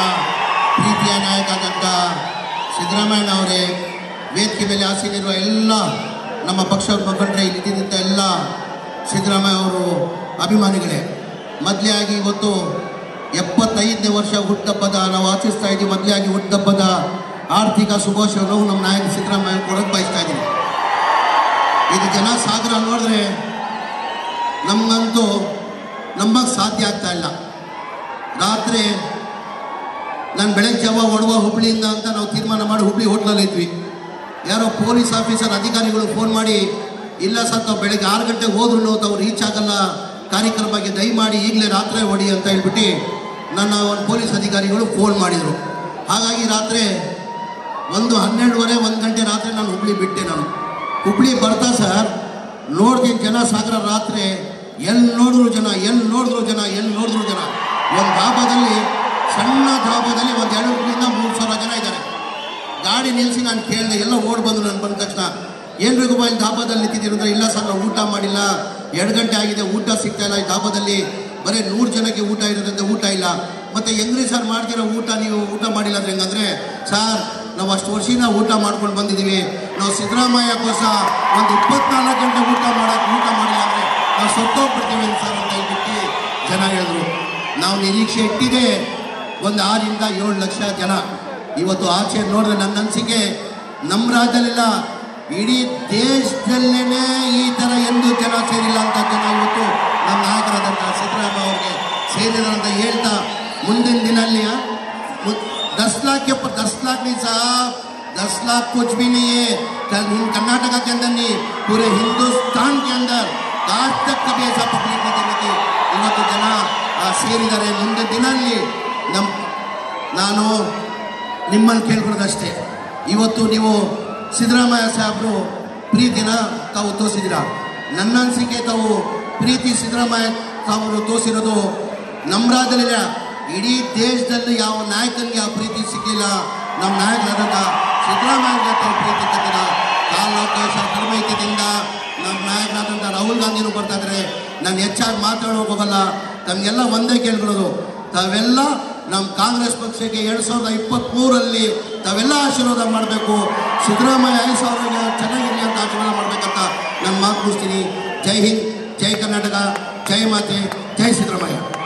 ಪ್ರೀತಿಯ ನಾಯಕ ಆದಂಥ ಸಿದ್ದರಾಮಯ್ಯ ಅವರೇ ವೇದಿಕೆ ಮೇಲೆ ಆಸೀನಿರುವ ಎಲ್ಲ ನಮ್ಮ ಪಕ್ಷದ ಮುಖಂಡರೇ ಇಲ್ಲಿದ್ದಂಥ ಎಲ್ಲ ಸಿದ್ದರಾಮಯ್ಯ ಅವರು ಅಭಿಮಾನಿಗಳೇ ಮೊದಲೇ ಆಗಿ ಇವತ್ತು ಎಪ್ಪತ್ತೈದನೇ ವರ್ಷ ಹುಟ್ಟುಹಬ್ಬದ ನಾವು ಆಚರಿಸ್ತಾ ಇದ್ದೀವಿ ಮೊದಲೇ ಆಗಿ ಹುಟ್ಟುಹಬ್ಬದ ಆರ್ಥಿಕ ಶುಭಾಶಯವನ್ನು ನಮ್ಮ ನಾಯಕ ಸಿದ್ದರಾಮಯ್ಯ ಕೊಡೋಕೆ ಬಯಸ್ತಾ ಇದ್ದೀನಿ ಇದು ಜನ ಸಾಗರ ನೋಡಿದ್ರೆ ನಮಗಂತೂ ನಂಬಕ್ಕೆ ಸಾಧ್ಯ ಆಗ್ತಾ ಇಲ್ಲ ರಾತ್ರಿ ನಾನು ಬೆಳಗ್ಗೆ ಜಾವ ಒಡವ ಹುಬ್ಳಿಯಿಂದ ಅಂತ ನಾವು ತೀರ್ಮಾನ ಮಾಡಿ ಹುಬ್ಳಿ ಹೋಟ್ಲಲ್ಲಿ ಇದ್ವಿ ಯಾರೋ ಪೊಲೀಸ್ ಆಫೀಸರ್ ಅಧಿಕಾರಿಗಳು ಫೋನ್ ಮಾಡಿ ಇಲ್ಲ ಸರ್ ತಾವು ಬೆಳಗ್ಗೆ ಆರು ಗಂಟೆಗೆ ಹೋದ್ರು ತಾವು ರೀಚ್ ಆಗಲ್ಲ ಕಾರ್ಯಕ್ರಮಕ್ಕೆ ದಯಮಾಡಿ ಈಗಲೇ ರಾತ್ರಿ ಹೊಡಿ ಅಂತ ಹೇಳ್ಬಿಟ್ಟು ನನ್ನ ಒಂದು ಪೊಲೀಸ್ ಅಧಿಕಾರಿಗಳು ಫೋನ್ ಮಾಡಿದರು ಹಾಗಾಗಿ ರಾತ್ರಿ ಒಂದು ಹನ್ನೆರಡುವರೆ ಒಂದು ಗಂಟೆ ರಾತ್ರಿ ನಾನು ಹುಬ್ಳಿ ಬಿಟ್ಟೆ ನಾನು ಹುಬ್ಳಿ ಬರ್ತಾ ಸರ್ ನೋಡ್ತೀನಿ ಜನ ಸಾಗರ ರಾತ್ರಿ ಎಲ್ಲಿ ನೋಡಿದ್ರು ಜನ ಎಲ್ಲಿ ನೋಡಿದ್ರು ಜನ ಎಲ್ಲಿ ನೋಡಿದ್ರು ಜನ ಒಂದು ಧಾಬಾದಲ್ಲಿ ಸಣ್ಣ ಧಾಬಾದಲ್ಲಿ ಒಂದು ಎರಡರಿಂದ ಮೂರು ಸಾವಿರ ಜನ ಇದ್ದಾರೆ ಗಾಡಿ ನಿಲ್ಲಿಸಿ ನಾನು ಕೇಳಿದೆ ಎಲ್ಲ ಓಡ್ ಬಂದ್ರು ನಾನು ಬಂದ ತಕ್ಷಣ ಏನು ರಘುಬಾ ಇಲ್ಲಿ ಧಾಬಾದಲ್ಲಿ ನಿಂತಿದ್ದೀರಿ ಅಂದ್ರೆ ಇಲ್ಲ ಸರ್ ನಾವು ಊಟ ಮಾಡಿಲ್ಲ ಎರಡು ಗಂಟೆ ಆಗಿದೆ ಊಟ ಸಿಗ್ತಾ ಇಲ್ಲ ಈ ಧಾಬಾದಲ್ಲಿ ಬರೀ ನೂರು ಜನಕ್ಕೆ ಊಟ ಇರೋದ್ರಿಂದ ಊಟ ಇಲ್ಲ ಮತ್ತೆ ಹೆಂಗ್ರಿ ಸರ್ ಮಾಡ್ತಿರೋ ಊಟ ನೀವು ಊಟ ಮಾಡಿಲ್ಲ ಅಂದ್ರೆ ಹೆಂಗಂದ್ರೆ ಸರ್ ನಾವು ಅಷ್ಟು ವರ್ಷಿನ ಊಟ ಮಾಡ್ಕೊಂಡು ಬಂದಿದ್ದೀವಿ ನಾವು ಸಿದ್ದರಾಮಯ್ಯಕ್ಕೋಸ ಒಂದು ಇಪ್ಪತ್ನಾಲ್ಕು ಗಂಟೆ ಊಟ ಮಾಡಕ್ಕೆ ಊಟ ಮಾಡಿಲ್ಲ ಅಂದ್ರೆ ನಾವು ಸತ್ತೋಗ್ಬಿಡ್ತೀವಿ ಸರ್ ಅಂತ ಹೇಳ್ಬಿಟ್ಟು ಜನ ಹೇಳಿದ್ರು ನಾವು ನಿರೀಕ್ಷೆ ಇಟ್ಟಿದೆ ಒಂದು ಆರಿಂದ ಏಳು ಲಕ್ಷ ಜನ ಇವತ್ತು ಆಚೆ ನೋಡಿದ್ರೆ ನನ್ನ ಅನಿಸಿಕೆ ನಮ್ಮ ರಾಜ್ಯದಲ್ಲೆಲ್ಲ ಇಡೀ ದೇಶದಲ್ಲೇನೆ ಈ ಥರ ಎಂದು ಜನ ಸೇರಿಲ್ಲ ಅಂತ ಜನ ಇವತ್ತು ನಮ್ಮ ನಾಯಕರಾದಂಥ ಸಿದ್ದರಾಮಯ್ಯ ಅವ್ರಿಗೆ ಸೇರಿದ್ರು ಅಂತ ಹೇಳ್ತಾ ಮುಂದಿನ ದಿನಲ್ಲಿ मु- दस लाख के ऊपर दस लाख नहीं साहब दस लाख कुछ भी नहीं है कल इन कर्नाटका के अंदर नहीं पूरे हिंदुस्तान के अंदर आज तक कभी ऐसा पब्लिक नहीं देखी थी ಇವತ್ತು ಜನ ಆ, ಸೇರಿದ್ದಾರೆ ಮುಂದೆ ದಿನಲ್ಲಿ ನಮ್ಮ ನಾನು ನಿಮ್ಮಲ್ಲಿ ಕೇಳ್ಕೊಳ್ಳೋದಷ್ಟೇ ಇವತ್ತು ನೀವು ಸಿದ್ದರಾಮಯ್ಯ ಸಾಹೇಬರು ಪ್ರೀತಿನ ತಾವು ತೋರಿಸಿದ್ದೀರ ನನ್ನ ಅನಿಸಿಕೆ ತಾವು ಪ್ರೀತಿ ಸಿದ್ದರಾಮಯ್ಯ ತಾವು ತೋರಿಸಿರೋದು ನಮ್ಮ ರಾಜ್ಯದಲ್ಲಿಲ್ಲ ಇಡೀ ದೇಶದಲ್ಲಿ ಯಾವ ನಾಯಕನಿಗೆ ಆ ಪ್ರೀತಿ ಸಿಕ್ಕಿಲ್ಲ ನಮ್ಮ ನಾಯಕರಾದಂಥ ಸಿದ್ದರಾಮಯ್ಯಗೆ ತಾವು ಪ್ರೀತಿ ಕೊಟ್ಟಿಲ್ಲ ಕಾಲಾವಕಾಶ ಕಡಿಮೆ ಇದ್ದಿದ್ದರಿಂದ ನಮ್ಮ ನಾಯಕರಾದಂಥ ರಾಹುಲ್ ಗಾಂಧಿನೂ ಬರ್ತಾ ಇದ್ದಾರೆ ನಾನು ಹೆಚ್ಚಾಗಿ ಮಾತಾಡೋಕೆ ಹೋಗಲ್ಲ ತಮಗೆಲ್ಲ ಒಂದೇ ಕೇಳ್ಕೊಳ್ಳೋದು ತಾವೆಲ್ಲ ನಮ್ಮ ಕಾಂಗ್ರೆಸ್ ಪಕ್ಷಕ್ಕೆ ಎರಡು ಸಾವಿರದ ಇಪ್ಪತ್ತ್ಮೂರರಲ್ಲಿ ತಾವೆಲ್ಲ ಆಶೀರ್ವಾದ ಮಾಡಬೇಕು ಸಿದ್ದರಾಮಯ್ಯ ಐದು ಸಾವಿರ ಚೆನ್ನಾಗಿರಲಿ ಅಂತ ಆಶೀರ್ವಾದ ಮಾಡಬೇಕಂತ ನಾನು ಮಾತು ಮುಗಿಸ್ತೀನಿ ಜೈ ಹಿಂದ್ ಜೈ ಕರ್ನಾಟಕ ಜೈ ಮಾತೆ ಜೈ ಸಿದ್ದರಾಮಯ್ಯ